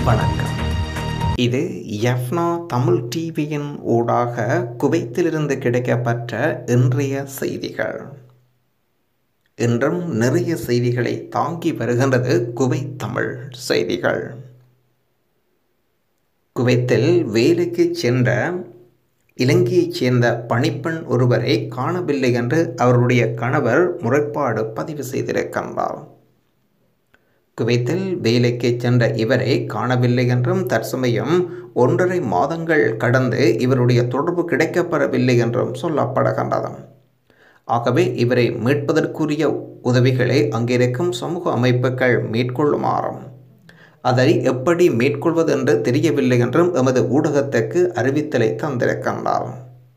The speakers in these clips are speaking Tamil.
வணக்கம் இது எஃப்னா தமிழ் டிவியின் ஊடாக குவைத்திலிருந்து கிடைக்கப்பட்ட இன்றைய செய்திகள் இன்றும் நிறைய செய்திகளை தாங்கி வருகின்றது குவைத் தமிழ் செய்திகள் குவைத்தில் வேலைக்கு சென்ற இலங்கையைச் சேர்ந்த பணிப்பெண் ஒருவரை காணவில்லை என்று அவருடைய கணவர் முறைப்பாடு பதிவு செய்திருக்கின்றார் குவைத்தில் வேலைக்கு சென்ற இவரை காணவில்லை என்றும் தற்சமயம் ஒன்றரை மாதங்கள் கடந்து இவருடைய தொடர்பு கிடைக்கப்பெறவில்லை என்றும் சொல்லப்படுகின்றது ஆகவே இவரை மீட்பதற்குரிய உதவிகளை அங்கிருக்கும் சமூக அமைப்புகள் மேற்கொள்ளுமாறும் அதை எப்படி மேற்கொள்வது என்று தெரியவில்லை என்றும் எமது ஊடகத்துக்கு அறிவித்தலை தந்திருக்கின்றார்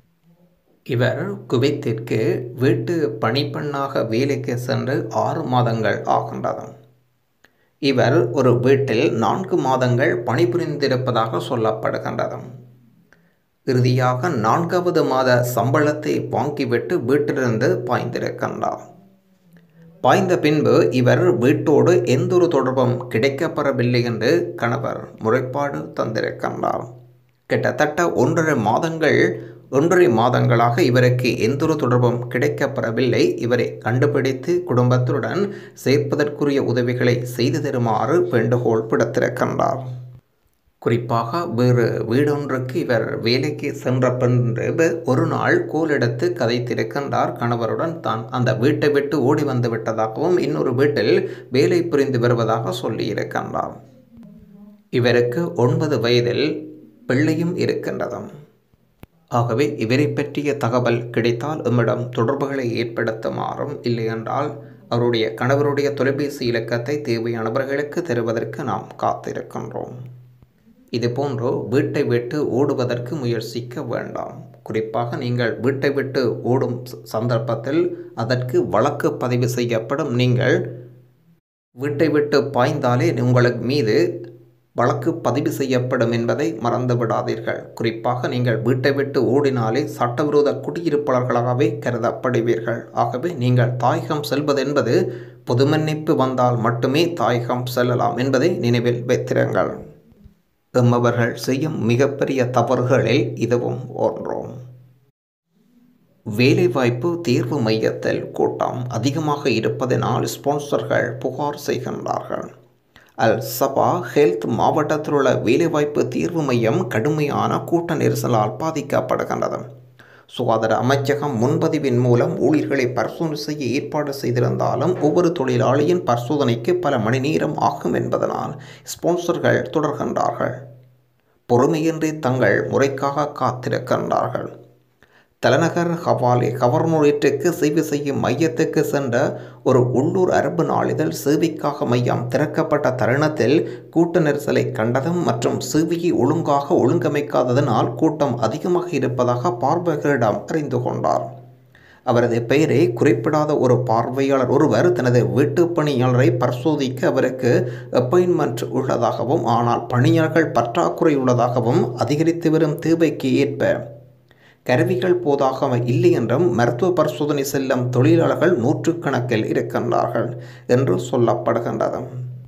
இவர் குவைத்திற்கு வீட்டு பணிப்பெண்ணாக வேலைக்கு சென்று ஆறு மாதங்கள் ஆகின்றது இவர் ஒரு வீட்டில் நான்கு மாதங்கள் பணிபுரிந்திருப்பதாக சொல்லப்படுகின்றது இறுதியாக நான்காவது மாத சம்பளத்தை வாங்கிவிட்டு வீட்டிலிருந்து பாய்ந்திருக்கின்றார் பாய்ந்த பின்பு இவர் வீட்டோடு எந்தொரு தொடர்பும் கிடைக்கப்பெறவில்லை என்று கணவர் முறைப்பாடு தந்திருக்கின்றார் கிட்டத்தட்ட ஒன்றரை மாதங்கள் ஒன்றரை மாதங்களாக இவருக்கு எந்தொரு தொடர்பும் கிடைக்கப்பெறவில்லை இவரை கண்டுபிடித்து குடும்பத்துடன் சேர்ப்பதற்குரிய உதவிகளை செய்து தருமாறு வேண்டுகோள் விடுத்திருக்கின்றார் குறிப்பாக வேறு வீடொன்றுக்கு இவர் வேலைக்கு சென்ற பின்பு ஒரு நாள் கோலெடுத்து கதைத்திருக்கின்றார் கணவருடன் தான் அந்த வீட்டை விட்டு ஓடி வந்து விட்டதாகவும் இன்னொரு வீட்டில் வேலை புரிந்து வருவதாக சொல்லியிருக்கின்றார் இவருக்கு ஒன்பது வயதில் பிள்ளையும் இருக்கின்றது ஆகவே இவரை பற்றிய தகவல் கிடைத்தால் எம்மிடம் தொடர்புகளை ஏற்படுத்துமாறும் இல்லையென்றால் அவருடைய கணவருடைய தொலைபேசி இலக்கத்தை தேவையானவர்களுக்கு தருவதற்கு நாம் காத்திருக்கின்றோம் இதுபோன்று வீட்டை விட்டு ஓடுவதற்கு முயற்சிக்க வேண்டாம் குறிப்பாக நீங்கள் வீட்டை விட்டு ஓடும் சந்தர்ப்பத்தில் அதற்கு வழக்கு பதிவு செய்யப்படும் நீங்கள் வீட்டை விட்டு பாய்ந்தாலே உங்களுக்கு மீது வழக்கு பதிவு செய்யப்படும் என்பதை மறந்து விடாதீர்கள் குறிப்பாக நீங்கள் வீட்டை விட்டு ஓடினாலே சட்டவிரோத குடியிருப்பாளர்களாகவே கருதப்படுவீர்கள் ஆகவே நீங்கள் தாயகம் செல்வது என்பது பொது மன்னிப்பு வந்தால் மட்டுமே தாயகம் செல்லலாம் என்பதை நினைவில் வைத்திருங்கள் எம்மவர்கள் செய்யும் மிகப்பெரிய தவறுகளில் இதுவும் ஒன்றும் வேலைவாய்ப்பு தேர்வு மையத்தில் கூட்டம் அதிகமாக இருப்பதனால் ஸ்பான்சர்கள் புகார் செய்கின்றார்கள் அல் சபா ஹெல்த் மாவட்டத்தில் உள்ள வேலைவாய்ப்பு தீர்வு மையம் கடுமையான கூட்ட நெரிசலால் பாதிக்கப்படுகின்றது சுகாதார அமைச்சகம் முன்பதிவின் மூலம் ஊழியர்களை பரிசோதனை செய்ய ஏற்பாடு செய்திருந்தாலும் ஒவ்வொரு தொழிலாளியின் பரிசோதனைக்கு பல மணி நேரம் ஆகும் என்பதனால் ஸ்பான்சர்கள் தொடர்கின்றார்கள் பொறுமையின்றி தங்கள் முறைக்காக காத்திருக்கின்றார்கள் தலைநகர் ஹவாலே கவர்னரேட்டுக்கு சேவை செய்யும் மையத்துக்கு சென்ற ஒரு உள்ளூர் அரபு நாளிதழ் சேவைக்காக மையம் திறக்கப்பட்ட தருணத்தில் கூட்ட நெரிசலை கண்டதும் மற்றும் சேவையை ஒழுங்காக ஒழுங்கமைக்காததனால் கூட்டம் அதிகமாக இருப்பதாக பார்வையாளரிடம் அறிந்து கொண்டார் அவரது பெயரை குறிப்பிடாத ஒரு பார்வையாளர் ஒருவர் தனது வீட்டு பணியாளரை பரிசோதிக்க அவருக்கு அப்பாயின்மெண்ட் உள்ளதாகவும் ஆனால் பணியாளர்கள் பற்றாக்குறை உள்ளதாகவும் அதிகரித்து வரும் தேவைக்கு ஏற்ப கருவிகள் போதாக இல்லை என்றும் மருத்துவ பரிசோதனை செல்லும் தொழிலாளர்கள் நூற்றுக்கணக்கில் இருக்கின்றார்கள் என்று சொல்லப்படுகின்றது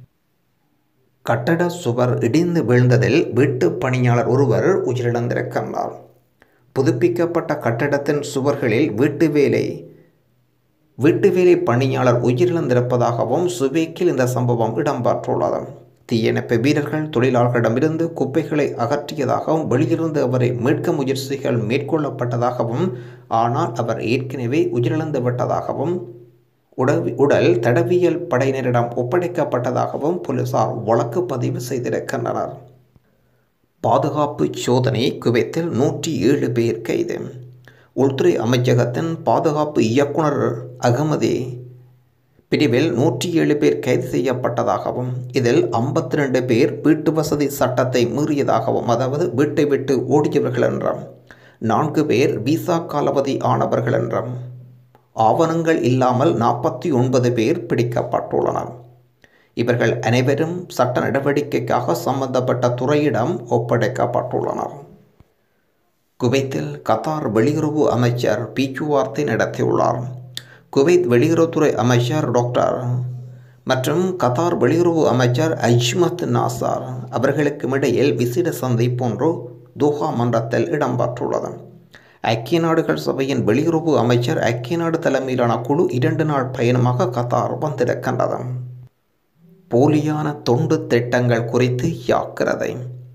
கட்டட சுவர் இடிந்து வீழ்ந்ததில் வீட்டு பணியாளர் ஒருவர் உயிரிழந்திருக்கின்றார் புதுப்பிக்கப்பட்ட கட்டடத்தின் சுவர்களில் வீட்டு வேலை வீட்டு வேலை பணியாளர் உயிரிழந்திருப்பதாகவும் சுவேக்கில் இந்த சம்பவம் இடம்பெற்றுள்ளது தீயணைப்பு வீரர்கள் தொழிலாளர்களிடமிருந்து குப்பைகளை அகற்றியதாகவும் வெளியிருந்து அவரை மீட்க முயற்சிகள் மேற்கொள்ளப்பட்டதாகவும் ஆனால் அவர் ஏற்கனவே உயிரிழந்து விட்டதாகவும் உடவி உடல் தடவியல் படையினரிடம் ஒப்படைக்கப்பட்டதாகவும் போலீசார் வழக்கு பதிவு செய்திருக்கின்றனர் பாதுகாப்பு சோதனை குவைத்தில் நூற்றி ஏழு பேர் கைது உள்துறை அமைச்சகத்தின் பாதுகாப்பு இயக்குனர் அகமதி பிரிவில் நூற்றி ஏழு பேர் கைது செய்யப்பட்டதாகவும் இதில் ஐம்பத்தி ரெண்டு பேர் வீட்டு வசதி சட்டத்தை மீறியதாகவும் அதாவது வீட்டை விட்டு ஓடியவர்கள் என்றும் நான்கு பேர் விசா காலாவதி ஆனவர்கள் என்றும் ஆவணங்கள் இல்லாமல் நாற்பத்தி ஒன்பது பேர் பிடிக்கப்பட்டுள்ளனர் இவர்கள் அனைவரும் சட்ட நடவடிக்கைக்காக சம்பந்தப்பட்ட துறையிடம் ஒப்படைக்கப்பட்டுள்ளனர் குவைத்தில் கத்தார் வெளியுறவு அமைச்சர் பேச்சுவார்த்தை நடத்தியுள்ளார் குவைத் வெளியுறவுத்துறை அமைச்சர் டாக்டர் மற்றும் கத்தார் வெளியுறவு அமைச்சர் அஜ்மத் நாசார் அவர்களுக்கும் இடையில் விசேட சந்திப்பு ஒன்று தோஹா மன்றத்தில் இடம்பெற்றுள்ளது ஐக்கிய நாடுகள் சபையின் வெளியுறவு அமைச்சர் ஐக்கிய நாடு தலைமையிலான குழு இரண்டு நாள் பயணமாக கத்தார் வந்திருக்கின்றது போலியான தொண்டு திட்டங்கள் குறித்து ஜாக்கிரதை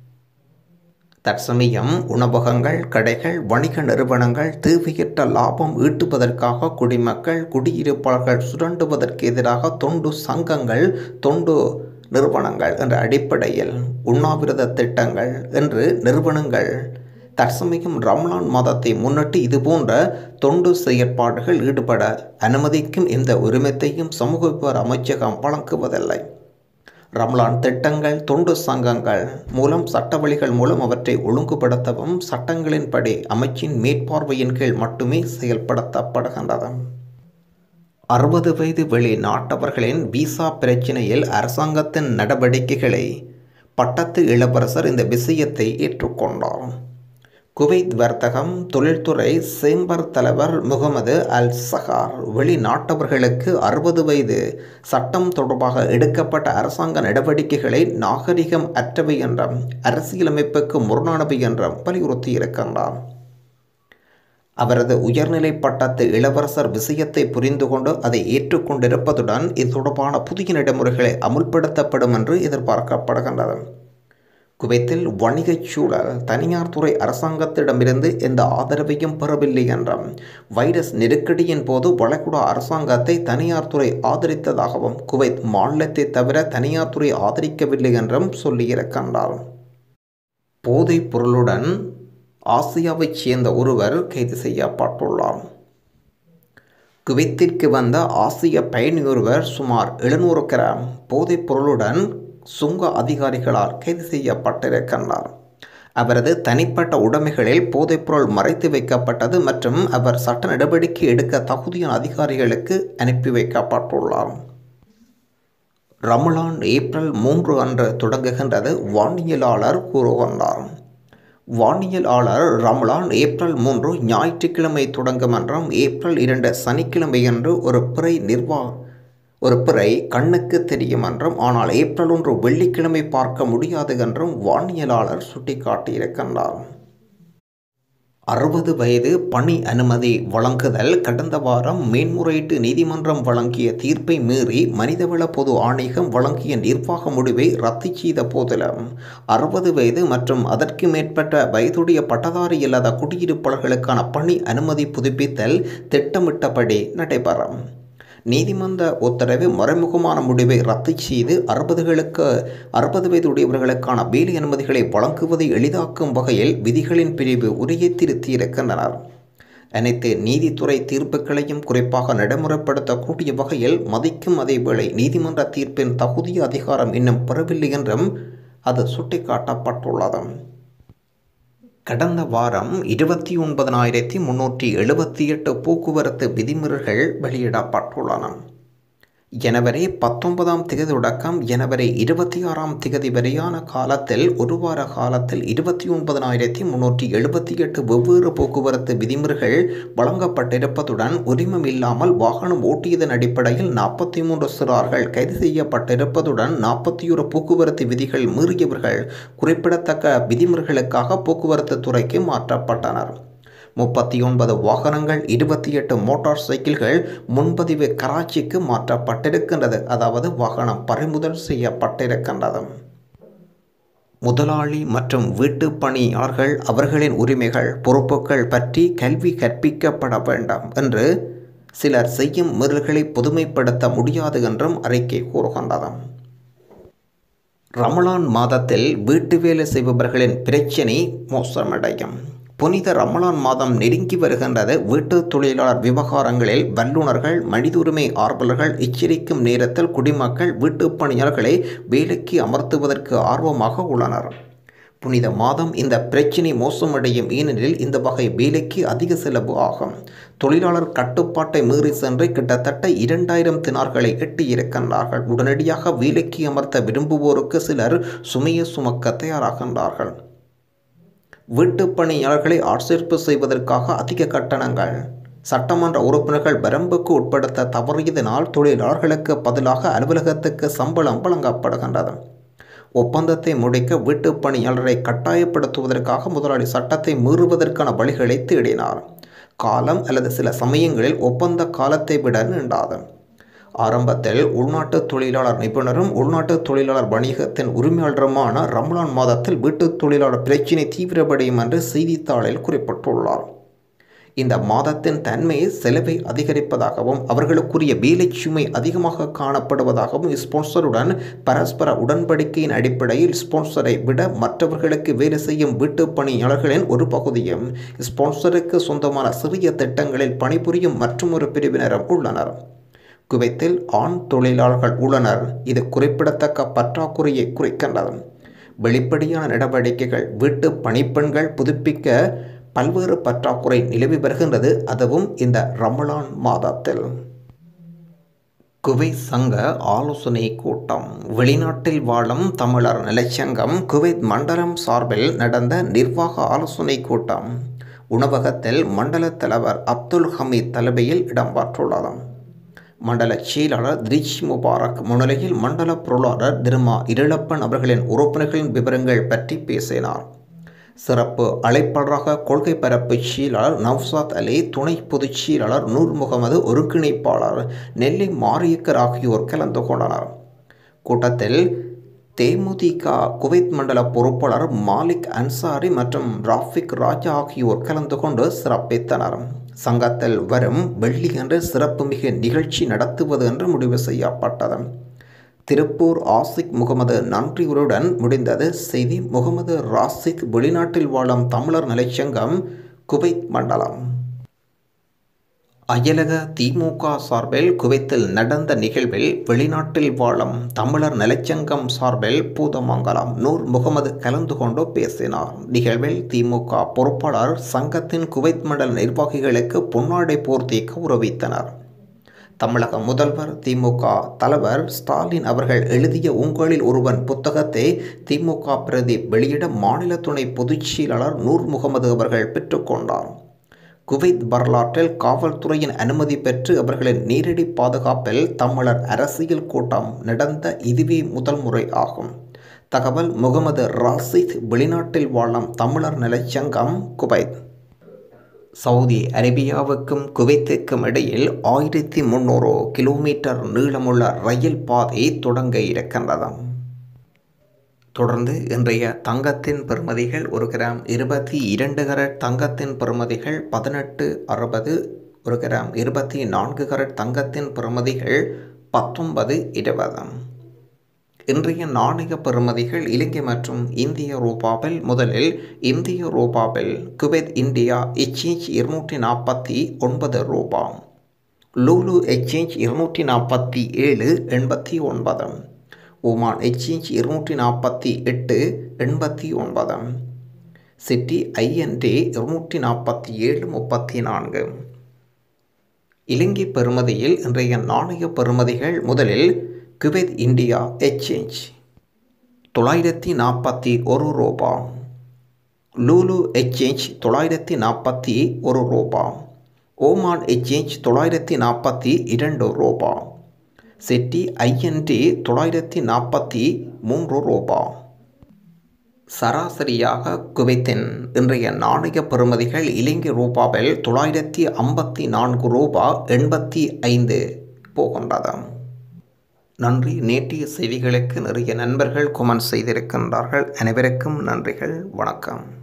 தற்சமயம் உணவகங்கள் கடைகள் வணிக நிறுவனங்கள் தேவையற்ற லாபம் ஈட்டுவதற்காக குடிமக்கள் குடியிருப்பாளர்கள் சுரண்டுவதற்கு எதிராக தொண்டு சங்கங்கள் தொண்டு நிறுவனங்கள் என்ற அடிப்படையில் உண்ணாவிரத திட்டங்கள் என்று நிறுவனங்கள் தற்சமயம் ரம்லான் மாதத்தை முன்னிட்டு இதுபோன்ற தொண்டு செயற்பாடுகள் ஈடுபட அனுமதிக்கும் இந்த உரிமத்தையும் சமூக விவகார அமைச்சகம் வழங்குவதில்லை ரம்லான் திட்டங்கள் தொண்டு சங்கங்கள் மூலம் சட்ட வழிகள் மூலம் அவற்றை ஒழுங்குபடுத்தவும் சட்டங்களின்படி அமைச்சின் மேற்பார்வையின் கீழ் மட்டுமே செயல்படுத்தப்படுகின்றது அறுபது வயது வெளிநாட்டவர்களின் விசா பிரச்சினையில் அரசாங்கத்தின் நடவடிக்கைகளை பட்டத்து இளவரசர் இந்த விஷயத்தை ஏற்றுக்கொண்டார் குவைத் வர்த்தகம் தொழில்துறை சேம்பர் தலைவர் முகமது அல் சஹார் வெளிநாட்டவர்களுக்கு அறுபது வயது சட்டம் தொடர்பாக எடுக்கப்பட்ட அரசாங்க நடவடிக்கைகளை நாகரிகம் அற்றவை என்றும் அரசியலமைப்புக்கு முரணானவை என்றும் வலியுறுத்தியிருக்கின்றார் அவரது உயர்நிலை பட்டத்து இளவரசர் விஷயத்தை புரிந்து கொண்டு அதை ஏற்றுக்கொண்டிருப்பதுடன் இது தொடர்பான புதிய நடைமுறைகளை அமுல்படுத்தப்படும் என்று எதிர்பார்க்கப்படுகின்றது குவைத்தில் வணிகச் சூழல் தனியார் துறை அரசாங்கத்திடமிருந்து எந்த ஆதரவையும் பெறவில்லை என்றும் வைரஸ் நெருக்கடியின் போது வளைகுடா அரசாங்கத்தை தனியார் துறை ஆதரித்ததாகவும் குவைத் மாநிலத்தை தவிர தனியார் துறை ஆதரிக்கவில்லை என்றும் சொல்லியிருக்கின்றார் போதைப் பொருளுடன் ஆசியாவைச் சேர்ந்த ஒருவர் கைது செய்யப்பட்டுள்ளார் குவைத்திற்கு வந்த ஆசிய பயணி ஒருவர் சுமார் எழுநூறு கிராம் போதைப் பொருளுடன் சுங்க அதிகாரிகளால் கைது செய்யப்பட்டிருக்கின்றார் அவரது தனிப்பட்ட உடைமைகளில் போதைப்பொருள் மறைத்து வைக்கப்பட்டது மற்றும் அவர் சட்ட நடவடிக்கை எடுக்க தகுதியான அதிகாரிகளுக்கு அனுப்பி வைக்கப்பட்டுள்ளார் ரமலான் ஏப்ரல் மூன்று அன்று தொடங்குகின்றது வானியலாளர் கூறுகின்றார் வானியலாளர் ரமலான் ஏப்ரல் மூன்று ஞாயிற்றுக்கிழமை தொடங்கும் என்றும் ஏப்ரல் இரண்டு சனிக்கிழமையன்று ஒரு பிறை நிர்வாக ஒரு பிறை கண்ணுக்கு தெரியும் என்றும் ஆனால் ஏப்ரல் ஒன்று வெள்ளிக்கிழமை பார்க்க முடியாது என்றும் வானியலாளர் சுட்டிக்காட்டியிருக்கின்றார் அறுபது வயது பணி அனுமதி வழங்குதல் கடந்த வாரம் மேன்முறையீட்டு நீதிமன்றம் வழங்கிய தீர்ப்பை மீறி மனிதவள பொது ஆணையம் வழங்கிய நிர்வாக முடிவை ரத்து செய்த போதிலும் அறுபது வயது மற்றும் அதற்கு மேற்பட்ட வயதுடைய பட்டதாரி இல்லாத குடியிருப்பாளர்களுக்கான பணி அனுமதி புதுப்பித்தல் திட்டமிட்டபடி நடைபெறும் நீதிமன்ற உத்தரவு மறைமுகமான முடிவை ரத்து செய்து அறுபதுகளுக்கு அறுபது வயதுடையவர்களுக்கான வேலை அனுமதிகளை வழங்குவதை எளிதாக்கும் வகையில் விதிகளின் பிரிவு உரையை திருத்தியிருக்கின்றனர் அனைத்து நீதித்துறை தீர்ப்புகளையும் குறிப்பாக நடைமுறைப்படுத்தக்கூடிய வகையில் மதிக்கும் அதேவேளை நீதிமன்ற தீர்ப்பின் தகுதி அதிகாரம் இன்னும் பெறவில்லை என்றும் அது சுட்டிக்காட்டப்பட்டுள்ளது கடந்த வாரம் இருபத்தி ஒன்பதனாயிரத்தி முன்னூற்றி எழுபத்தி எட்டு போக்குவரத்து விதிமுறைகள் வெளியிடப்பட்டுள்ளன ஜனவரி பத்தொன்பதாம் திகதி தொடக்கம் ஜனவரி இருபத்தி ஆறாம் திகதி வரையான காலத்தில் ஒரு வார காலத்தில் இருபத்தி ஒன்பதனாயிரத்தி முன்னூற்றி எழுபத்தி எட்டு வெவ்வேறு போக்குவரத்து விதிமுறைகள் வழங்கப்பட்டிருப்பதுடன் உரிமம் இல்லாமல் வாகனம் ஓட்டியதன் அடிப்படையில் நாற்பத்தி மூன்று சிறார்கள் கைது செய்யப்பட்டிருப்பதுடன் நாற்பத்தி ஒரு போக்குவரத்து விதிகள் மீறியவர்கள் குறிப்பிடத்தக்க விதிமுறைகளுக்காக போக்குவரத்து துறைக்கு மாற்றப்பட்டனர் முப்பத்தி ஒன்பது வாகனங்கள் இருபத்தி எட்டு மோட்டார் சைக்கிள்கள் முன்பதிவு கராச்சிக்கு மாற்றப்பட்டிருக்கின்றது அதாவது வாகனம் பறிமுதல் செய்யப்பட்டிருக்கின்றது முதலாளி மற்றும் வீட்டு பணியாளர்கள் அவர்களின் உரிமைகள் பொறுப்புகள் பற்றி கல்வி கற்பிக்கப்பட வேண்டாம் என்று சிலர் செய்யும் மீறல்களை பொதுமைப்படுத்த முடியாது என்றும் அறிக்கை கூறுகின்றது ரமலான் மாதத்தில் வீட்டு வேலை செய்பவர்களின் பிரச்சினை மோசமடையும் புனித ரமலான் மாதம் நெருங்கி வருகின்றது வீட்டு தொழிலாளர் விவகாரங்களில் வல்லுநர்கள் மனித உரிமை ஆர்வலர்கள் எச்சரிக்கும் நேரத்தில் குடிமக்கள் வீட்டுப் பணியாளர்களை வேலைக்கு அமர்த்துவதற்கு ஆர்வமாக உள்ளனர் புனித மாதம் இந்த பிரச்சினை மோசமடையும் ஏனெனில் இந்த வகை வேலைக்கு அதிக செலவு ஆகும் தொழிலாளர் கட்டுப்பாட்டை மீறி சென்று கிட்டத்தட்ட இரண்டாயிரம் தினார்களை எட்டியிருக்கின்றார்கள் உடனடியாக வேலைக்கு அமர்த்த விரும்புவோருக்கு சிலர் சுமையை சுமக்க தயாராகின்றார்கள் வீட்டுப் பணியாளர்களை ஆட்சேர்ப்பு செய்வதற்காக அதிக கட்டணங்கள் சட்டமன்ற உறுப்பினர்கள் வரம்புக்கு உட்படுத்த தவறியதனால் தொழிலாளர்களுக்கு பதிலாக அலுவலகத்துக்கு சம்பளம் வழங்கப்படுகின்றது ஒப்பந்தத்தை முடிக்க வீட்டுப் பணியாளரை கட்டாயப்படுத்துவதற்காக முதலாளி சட்டத்தை மீறுவதற்கான வழிகளை தேடினார் காலம் அல்லது சில சமயங்களில் ஒப்பந்த காலத்தை விட நீண்டாது ஆரம்பத்தில் உள்நாட்டு தொழிலாளர் நிபுணரும் உள்நாட்டு தொழிலாளர் வணிகத்தின் உரிமையாளருமான ரம்லான் மாதத்தில் வீட்டுத் தொழிலாளர் பிரச்சினை தீவிரப்படையும் என்று செய்தித்தாளில் குறிப்பிட்டுள்ளார் இந்த மாதத்தின் தன்மை செலவை அதிகரிப்பதாகவும் அவர்களுக்குரிய வேலை சுமை அதிகமாக காணப்படுவதாகவும் ஸ்பான்சருடன் பரஸ்பர உடன்படிக்கையின் அடிப்படையில் ஸ்பான்சரை விட மற்றவர்களுக்கு வேலை செய்யும் வீட்டுப் பணியாளர்களின் ஒரு பகுதியும் ஸ்பான்சருக்கு சொந்தமான சிறிய திட்டங்களில் பணிபுரியும் மற்றொரு பிரிவினரும் உள்ளனர் குவைத்தில் ஆண் தொழிலாளர்கள் உள்ளனர் இது குறிப்பிடத்தக்க பற்றாக்குறையை குறிக்கின்றது வெளிப்படையான நடவடிக்கைகள் வீட்டு பணிப்பெண்கள் புதுப்பிக்க பல்வேறு பற்றாக்குறை நிலவி வருகின்றது அதுவும் இந்த ரமலான் மாதத்தில் குவைத் சங்க ஆலோசனை கூட்டம் வெளிநாட்டில் வாழும் தமிழர் நிலைச்சங்கம் குவைத் மண்டலம் சார்பில் நடந்த நிர்வாக ஆலோசனை கூட்டம் உணவகத்தில் மண்டல தலைவர் அப்துல் ஹமீத் தலைமையில் இடம்பெற்றுள்ளது மண்டல செயலாளர் திரிஷ் முபாரக் முன்னிலையில் மண்டல பொருளாளர் திருமா இருளப்பன் அவர்களின் உறுப்பினர்களின் விவரங்கள் பற்றி பேசினார் சிறப்பு அழைப்பாளராக கொள்கை பரப்பு செயலாளர் நவ்சாத் அலி துணை பொதுச் செயலாளர் நூர் முகமது ஒருங்கிணைப்பாளர் நெல்லை மாரியக்கர் ஆகியோர் கலந்து கொண்டனர் கூட்டத்தில் தேமுதிக குவைத் மண்டல பொறுப்பாளர் மாலிக் அன்சாரி மற்றும் ராஃபிக் ராஜா ஆகியோர் கலந்து கொண்டு சிறப்பித்தனர் சங்கத்தில் வரும் வெள்ளியன்று சிறப்புமிகு நிகழ்ச்சி நடத்துவது என்று முடிவு செய்யப்பட்டது திருப்பூர் ஆசிக் முகமது நன்றியுடன் முடிந்தது செய்தி முகமது ராசிக் வெளிநாட்டில் வாழும் தமிழர் நிலைச்சங்கம் குவைத் மண்டலம் அயலக திமுக சார்பில் குவைத்தில் நடந்த நிகழ்வில் வெளிநாட்டில் வாழும் தமிழர் நிலைச்சங்கம் சார்பில் பூதமங்கலம் நூர் முகமது கலந்து கொண்டு பேசினார் நிகழ்வில் திமுக பொறுப்பாளர் சங்கத்தின் குவைத் மண்டல நிர்வாகிகளுக்கு பொன்னாடை போர்த்தி கௌரவித்தனர் தமிழக முதல்வர் திமுக தலைவர் ஸ்டாலின் அவர்கள் எழுதிய உங்களில் ஒருவன் புத்தகத்தை திமுக பிரதி வெளியிட மாநில துணை பொதுச் செயலாளர் நூர் முகமது அவர்கள் பெற்றுக்கொண்டார் குவைத் வரலாற்றில் காவல்துறையின் அனுமதி பெற்று அவர்களின் நேரடி பாதுகாப்பில் தமிழர் அரசியல் கூட்டம் நடந்த இதுவே முதல் முறை ஆகும் தகவல் முகமது ராசித் வெளிநாட்டில் வாழும் தமிழர் நிலைச்சங்கம் குவைத் சவுதி அரேபியாவுக்கும் குவைத்துக்கும் இடையில் ஆயிரத்தி முந்நூறு கிலோமீட்டர் நீளமுள்ள ரயில் பாதை தொடங்க இருக்கின்றது தொடர்ந்து இன்றைய தங்கத்தின் பெறுமதிகள் ஒரு கிராம் இருபத்தி இரண்டு கரட் தங்கத்தின் பெறுமதிகள் பதினெட்டு அறுபது ஒரு கிராம் இருபத்தி நான்கு கரட் தங்கத்தின் பெறுமதிகள் பத்தொன்பது இருபது இன்றைய நாணய பெறுமதிகள் இலங்கை மற்றும் இந்திய ரூபாவில் முதலில் இந்திய ரூபாவில் குவைத் இந்தியா எக்ஸ்சேஞ்ச் இருநூற்றி நாற்பத்தி ஒன்பது ரூபா லூலு எக்ஸ்சேஞ்ச் இருநூற்றி நாற்பத்தி ஏழு எண்பத்தி ஒன்பது ஓமான் எக்ஸ்சேஞ்ச் இருநூற்றி நாற்பத்தி எட்டு எண்பத்தி ஒன்பது சிட்டி ஐஎன்டே இருநூற்றி நாற்பத்தி ஏழு முப்பத்தி நான்கு இலங்கை பெறுமதியில் இன்றைய நாணய பெறுமதிகள் முதலில் குவைத் இந்தியா எக்ஸ்சேஞ்ச் தொள்ளாயிரத்தி நாற்பத்தி ஒரு ரூபா லூலு எக்ஸ்சேஞ்ச் தொள்ளாயிரத்தி நாற்பத்தி ஒரு ரூபா ஓமான் எக்ஸ்சேஞ்ச் தொள்ளாயிரத்தி நாற்பத்தி இரண்டு ரூபா சிட்டி ஐஎன்டி தொள்ளாயிரத்தி நாற்பத்தி மூன்று ரூபா சராசரியாக குவைத்தின் இன்றைய நாணய பெறுமதிகள் இலங்கை ரூபாவில் தொள்ளாயிரத்தி ஐம்பத்தி நான்கு ரூபா எண்பத்தி ஐந்து போகின்றது நன்றி நேற்றைய செய்திகளுக்கு நிறைய நண்பர்கள் கொமெண்ட் செய்திருக்கின்றார்கள் அனைவருக்கும் நன்றிகள் வணக்கம்